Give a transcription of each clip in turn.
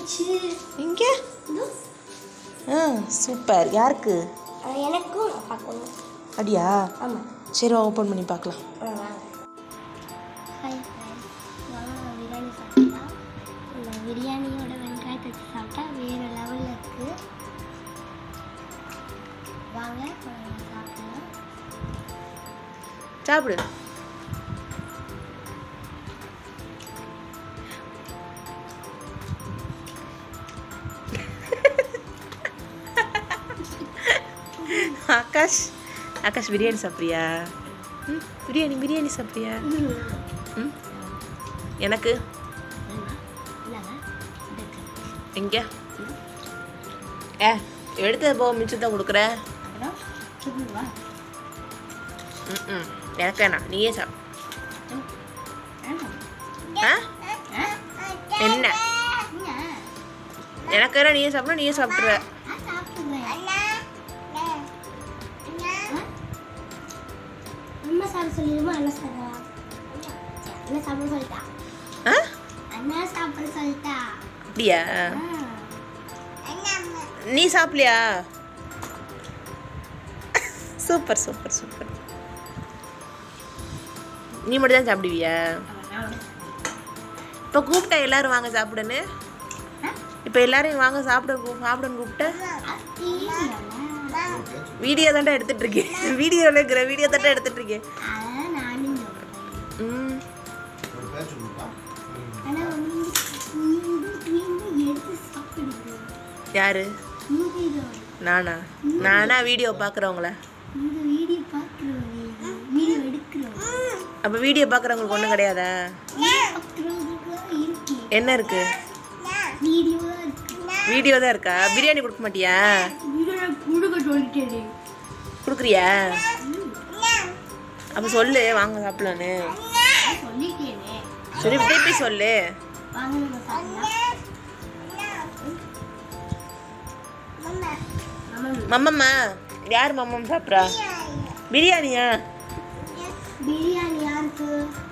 வந்துருச்சு இங்கே இதோ, ஆ சூப்பர் யாருக்கு அஹ் எனக்கும் நான் பார்க்கணும் அப்படியா ஆமாம் சரி ஓப்பன் பண்ணி பார்க்கலாம் ஹாய் வாங்க பிரியாணி சாப்பிடலாம் இந்த பிரியாணியோட வெங்காயத்தை வச்சு சாப்பிட்டா வேறு லெவலில் இருக்குது வாங்க நம்ம சாப்பிடலாம் சாப்பிடு ஆகாஷ் ஆகாஷ் பிரியாணி சாப்பிட்றியா ம் பிரியாணி பிரியாணி சாப்பிட்றியா ம் எனக்கு எங்கே ஏ எடுத்தது போக மிச்சம் தான் கொடுக்குறேன் ம் ம் எனக்கு வேணாம் நீயே சாப்பிடு ஆ என்ன எனக்கு வேணா நீயே சாப்பிட நீயே சாப்பிட்ருவ அம்மா சாப்பிட சொல்லிடுமா அண்ணா சாப்பிடா அண்ணா சாப்பிட சொல்லிட்டா ஆ அண்ணா சாப்பிட சொல்லிட்டா அப்படியா நீ சாப்பிடலையா சூப்பர் சூப்பர் சூப்பர் நீ மட்டும் தான் சாப்பிடுவியா இப்போ கூப்பிட்டா எல்லாரும் வாங்க சாப்பிடுன்னு இப்போ எல்லாரையும் வாங்க சாப்பிட கூ- சாப்பிடுன்னு கூப்பிட்ட வீடியோ தாண்டா எடுத்துட்டு இருக்கேன் வீடியோவில் இருக்கிற வீடியோ தாண்டா எடுத்துட்டு இருக்கேன் அதான் நானும் சொல்றேன். ம் ஒரு பேச்சு கொடுப்பா ஆனா வந்து நீங்க நீங்க எடுத்து சாப்பிடுங்க யாரு நீங்க இதை நானா நானா வீடியோ பார்க்குறவங்கள நீங்க வீடியோ பார்க்குறவங்க வீடியோ எடுக்கிறவங்க அப்போ வீடியோ பார்க்குறவங்களுக்கு ஒன்றும் கிடையாதா பார்க்குறவங்களுக்கு இருக்கு என்ன இருக்கு வீடியோ தான் இருக்கு வீடியோ தான் இருக்கா பிரியாணி கொடுக்க மாட்டியா வீடியோ நான் கொடுக்க சொல்லிட்டேன் கொடுக்குறியா அப்போ சொல்லு வாங்க சாப்பிடலான்னு சொல்லிட்டேனே சரி திருப்பி சொல்லு வாங்க நம்ம சாப்பிடலாம் மம்மம்மா யார் மம்மம் சாப்பிட்றா பிரியாணியா பிரியாணி யாருக்கு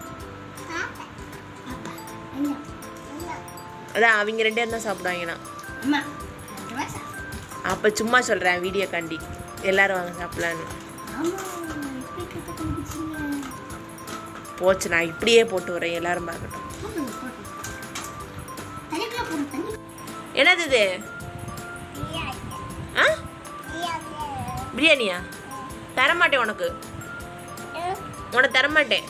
என்ன அதான் அவங்க ரெண்டு பேரும் தான் சாப்பிடுவாங்கண்ணா அம்மா ரெண்டு ரூபா சாப்பிடு. அப்போ சும்மா சொல்கிறேன் வீடியோ காண்டி எல்லாரும் வாங்க சாப்பிடலான்னு ஆமா எப்படி கத்த கண்டுபிடிச்சீங்க போச்சு நான் இப்படியே போட்டு வரேன் எல்லாரும் பார்க்கட்டும் போடுங்க, போடுங்க. தண்ணிக்குள்ள போடுங்க, தண்ணி. என்னது இது ஆ பிரியாணியா தரமாட்டேன் உனக்கு உனக்கு தரமாட்டேன்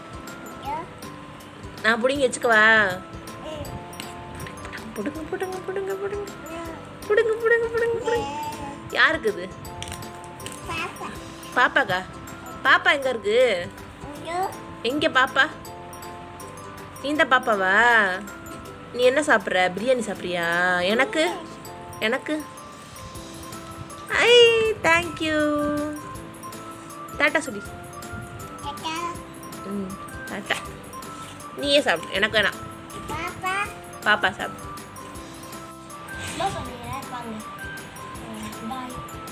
நான் பிடிங்கி வச்சுக்கவா புடுங்க புடுங்க புடுங்க புடுங்க புடுங்க புடுங்க புடுங்க புடுங்க யாருக்கு இது பாப்பாக்கா பாப்பா எங்க இருக்கு எங்க பாப்பா இந்த பாப்பாவா நீ என்ன சாப்பிட்ற பிரியாணி சாப்பிட்றியா எனக்கு எனக்கு ஐ தேங்க்யூ டாட்டா சொல்லி ம் டாட்டா நீயே சாப்பிடு எனக்கு வேணாம் பாப்பா சாப்பிடு என்ன சொன்னீங்க? வாங்க. பாய்